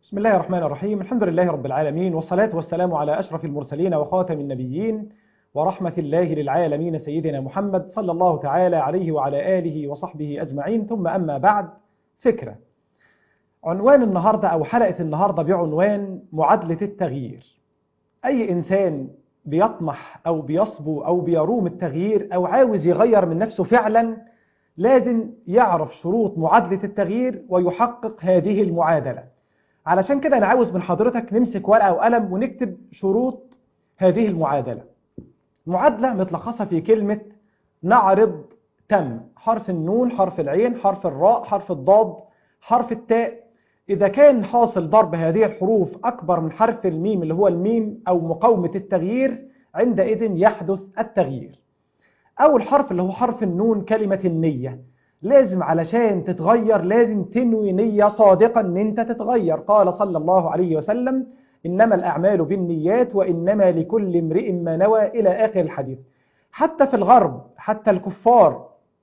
بسم الله الرحمن الرحيم الحمد لله رب العالمين والصلاة والسلام على أشرف المرسلين وخاتم النبيين ورحمة الله للعالمين سيدنا محمد صلى الله تعالى عليه وعلى آله وصحبه أجمعين ثم أما بعد فكرة عنوان النهاردة أو حلقة النهاردة بعنوان معادلة التغيير أي إنسان بيطمح أو بيصبو أو بيروم التغيير أو عاوز يغير من نفسه فعلا لازم يعرف شروط معادلة التغيير ويحقق هذه المعادلة علشان كده أنا عاوز من حضرتك نمسك ورقة وقلم ونكتب شروط هذه المعادلة معادلة متلخصة في كلمة نعرض تم حرف النون حرف العين حرف الراء حرف الضاد حرف التاء إذا كان حاصل ضرب هذه الحروف أكبر من حرف الميم اللي هو الميم أو مقاومة التغيير عندئذ يحدث التغيير أول حرف اللي هو حرف النون كلمة النية لازم علشان تتغير لازم تنوي نية صادقة ان انت تتغير قال صلى الله عليه وسلم إنما الأعمال بالنيات وإنما لكل امرئ ما نوى إلى آخر الحديث حتى في الغرب حتى الكفار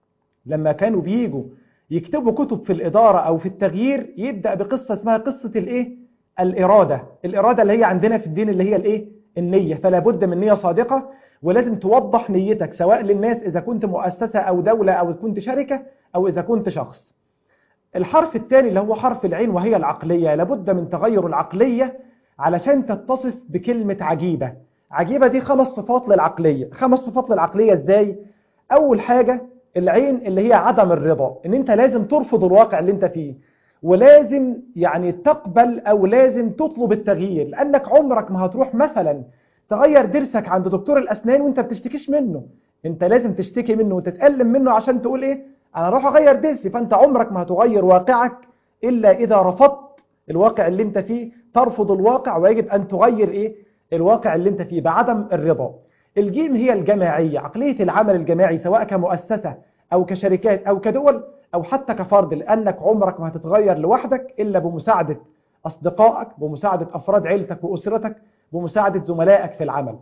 لما كانوا بيجوا يكتبوا كتب في الإدارة أو في التغيير يبدأ بقصة اسمها قصة الإيه؟ الإرادة الإرادة اللي هي عندنا في الدين اللي هي الإيه؟ النية فلا بد من نية صادقة ولازم توضح نيتك سواء للناس إذا كنت مؤسسة أو دولة أو إذا كنت شركة أو إذا كنت شخص الحرف الثاني اللي هو حرف العين وهي العقلية لابد من تغير العقلية علشان تتصف بكلمة عجيبة عجيبة دي خمس صفات للعقلية خمس صفات للعقلية إزاي؟ أول حاجة العين اللي هي عدم الرضا إن أنت لازم ترفض الواقع اللي أنت فيه ولازم يعني تقبل أو لازم تطلب التغيير لأنك عمرك ما هتروح مثلا تغير ضرسك عند دكتور الأسنان وانت بتشتكيش منه انت لازم تشتكي منه وتتألم منه عشان تقول ايه انا اروح اغير ضرسي فانت عمرك ما هتغير واقعك الا اذا رفضت الواقع اللي انت فيه ترفض الواقع ويجب ان تغير ايه الواقع اللي انت فيه بعدم الرضا الجيم هي الجماعية عقلية العمل الجماعي سواء كمؤسسة او كشركات او كدول او حتى كفرد لانك عمرك ما هتتغير لوحدك الا بمساعدة اصدقائك بمساعدة افراد عيلتك واسرتك بمساعدة زملائك في العمل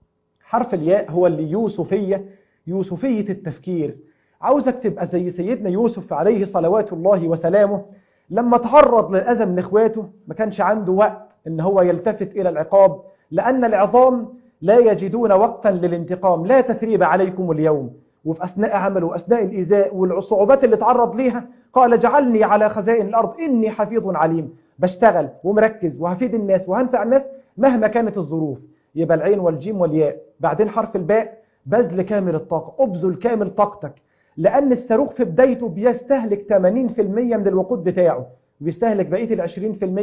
حرف الياء هو اللي يوسفية يوسفية التفكير عاوزك تبقى زي سيدنا يوسف عليه صلوات الله وسلامه لما تعرض للأذى من إخواته ما كانش عنده وقت إن هو يلتفت إلى العقاب لأن العظام لا يجدون وقتا للانتقام لا تثريب عليكم اليوم وفي أثناء عمله وأثناء الإيذاء والصعوبات اللي تعرض ليها قال جعلني على خزائن الأرض إني حفيظ عليم بشتغل ومركز وهفيد الناس وهنفع الناس مهما كانت الظروف يبقى العين والجيم والياء بعدين حرف الباء بذل كامل الطاقة أبذل كامل طاقتك لأن الصاروخ في بدايته بيستهلك 80% من الوقود بتاعه وبيستهلك بقية ال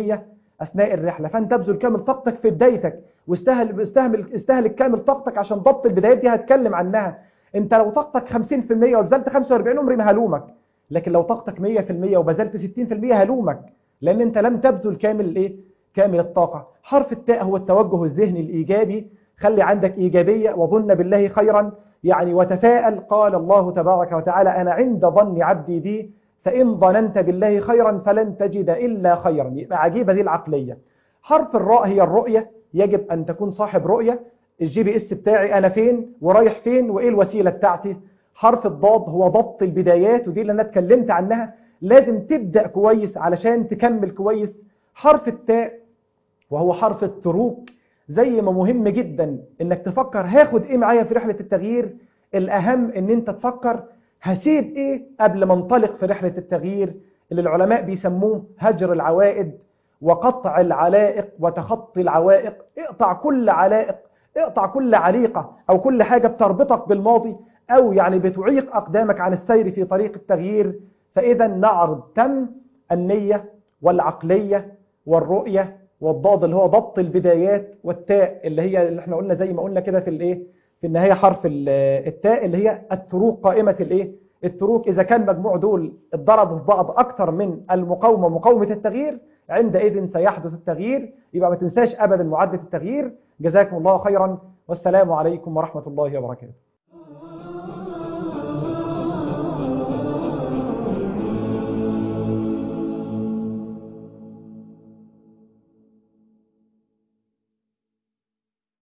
20% أثناء الرحلة فأنت ابذل كامل طاقتك في بدايتك واستهل استهمل استهلك كامل طاقتك عشان ضبط البدايات دي هتكلم عنها انت لو طاقتك 50% وبذلت 45 عمري ما هلومك لكن لو طاقتك 100% وبذلت 60% هلومك لأن انت لم تبذل كامل الايه كامل الطاقة حرف التاء هو التوجه الذهني الإيجابي خلي عندك إيجابية وظن بالله خيرا يعني وتفاءل قال الله تبارك وتعالى أنا عند ظن عبدي بي فإن ظننت بالله خيرا فلن تجد إلا خيرا يبقى عجيبة دي العقلية حرف الراء هي الرؤية يجب أن تكون صاحب رؤية الجي بي اس بتاعي أنا فين ورايح فين وإيه الوسيلة بتاعتي حرف الضاد هو ضبط البدايات ودي اللي أنا اتكلمت عنها لازم تبدأ كويس علشان تكمل كويس حرف التاء وهو حرف التروك زي ما مهم جدا انك تفكر هاخد ايه معايا في رحلة التغيير الاهم ان انت تفكر هسيب ايه قبل ما انطلق في رحلة التغيير اللي العلماء بيسموه هجر العوائد وقطع العلائق وتخطي العوائق اقطع كل علائق اقطع كل عليقة او كل حاجة بتربطك بالماضي او يعني بتعيق اقدامك عن السير في طريق التغيير فاذا نعرض تم النية والعقلية والرؤية والضاد اللي هو ضبط البدايات والتاء اللي هي اللي احنا قلنا زي ما قلنا كده في الايه في النهايه حرف التاء اللي هي التروك قائمه الايه التروك اذا كان مجموع دول اتضربوا في بعض اكتر من المقاومه مقاومه التغيير عندئذ سيحدث التغيير يبقى ما تنساش ابدا معادله التغيير جزاكم الله خيرا والسلام عليكم ورحمه الله وبركاته